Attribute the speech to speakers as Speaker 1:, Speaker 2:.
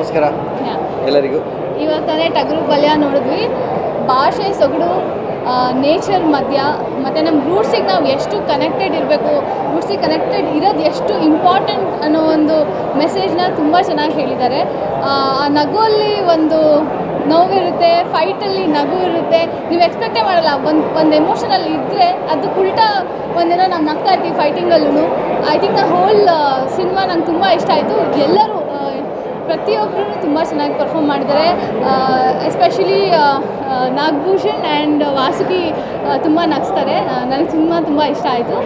Speaker 1: ನಮಸ್ಕಾರ ಎಲ್ಲರಿಗೂ
Speaker 2: ಇವಾಗ ತಾನೇ ಟಗರು ಪಲ್ಯ ನೋಡಿದ್ವಿ ಭಾಷೆ ಸೊಗಡು ನೇಚರ್ ಮಧ್ಯ ಮತ್ತು ನಮ್ಮ ರೂಟ್ಸಿಗೆ ನಾವು ಎಷ್ಟು ಕನೆಕ್ಟೆಡ್ ಇರಬೇಕು ರೂಟ್ಸಿಗೆ ಕನೆಕ್ಟೆಡ್ ಇರೋದು ಎಷ್ಟು ಇಂಪಾರ್ಟೆಂಟ್ ಅನ್ನೋ ಒಂದು ಮೆಸೇಜ್ನ ತುಂಬ ಚೆನ್ನಾಗಿ ಹೇಳಿದ್ದಾರೆ ಆ ಆ ನಗುವಲ್ಲಿ ಒಂದು ನೋವಿರುತ್ತೆ ಫೈಟಲ್ಲಿ ನಗು ಇರುತ್ತೆ ನೀವು ಎಕ್ಸ್ಪೆಕ್ಟೇ ಮಾಡಲ್ಲ ಒಂದು ಒಂದು ಎಮೋಷನಲ್ಲಿ ಇದ್ದರೆ ಅದು ಉಲ್ಟಾ ಒಂದೇನೋ ನಾವು ನಗ್ತಾ ಇರ್ತೀವಿ ಫೈಟಿಂಗಲ್ಲೂ I think the whole cinema ನಂಗೆ ತುಂಬ ಇಷ್ಟ ಆಯಿತು ಎಲ್ಲರೂ ಆ, ಪ್ರತಿಯೊಬ್ಬರೂ ತುಂಬ ಚೆನ್ನಾಗಿ ಪರ್ಫಾರ್ಮ್ ಮಾಡಿದ್ದಾರೆ ಎಸ್ಪೆಷಲಿ ನಾಗಭೂಷಣ್ ಆ್ಯಂಡ್ ವಾಸುಕಿ ತುಂಬ ನಗಿಸ್ತಾರೆ ನನಗೆ ತುಂಬ ತುಂಬ ಇಷ್ಟ ಆಯಿತು